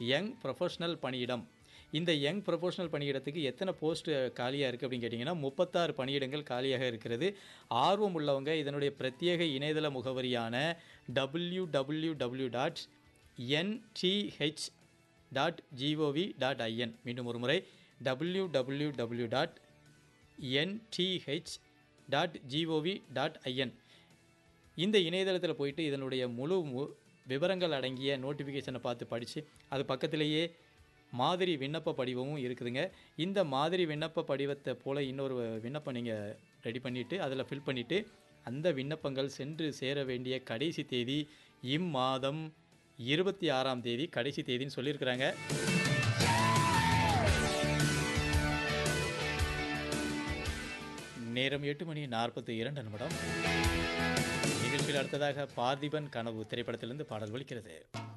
young professional பணியிடம் இந்த young professional பணியிடத்துக்கு எத்தனை போஸ்ட் காலியாக இருக்குது அப்படின்னு கேட்டிங்கன்னா முப்பத்தாறு பணியிடங்கள் காலியாக இருக்கிறது ஆர்வம் உள்ளவங்க இதனுடைய பிரத்யேக இணையதள முகவரியான W W W dot NDH dot GOV dot IN மீண்டும் ஒரு முறை W W W dot NDH dot GOV dot IN இந்த இணையதளத்தில் போயிட்டு இதனுடைய முழு மு விவரங்கள் அடங்கிய நோட்டிஃபிகேஷனை பார்த்து படித்து அது பக்கத்திலேயே மாதிரி விண்ணப்ப படிவமும் இருக்குதுங்க இந்த மாதிரி விண்ணப்ப படிவத்தை போல் இன்னொரு விண்ணப்பம் நீங்கள் ரெடி பண்ணிவிட்டு அதில் ஃபில் பண்ணிவிட்டு அந்த விண்ணப்பங்கள் சென்று சேர வேண்டிய கடைசி தேதி இம்மாதம் இருபத்தி ஆறாம் தேதி கடைசி தேதின்னு சொல்லியிருக்கிறாங்க நேரம் எட்டு மணி நாற்பத்தி இரண்டு நிமிடம் நிகழ்ச்சியில் அடுத்ததாக பார்த்திபன் கனவு திரைப்படத்திலிருந்து பாடல் ஒலிக்கிறது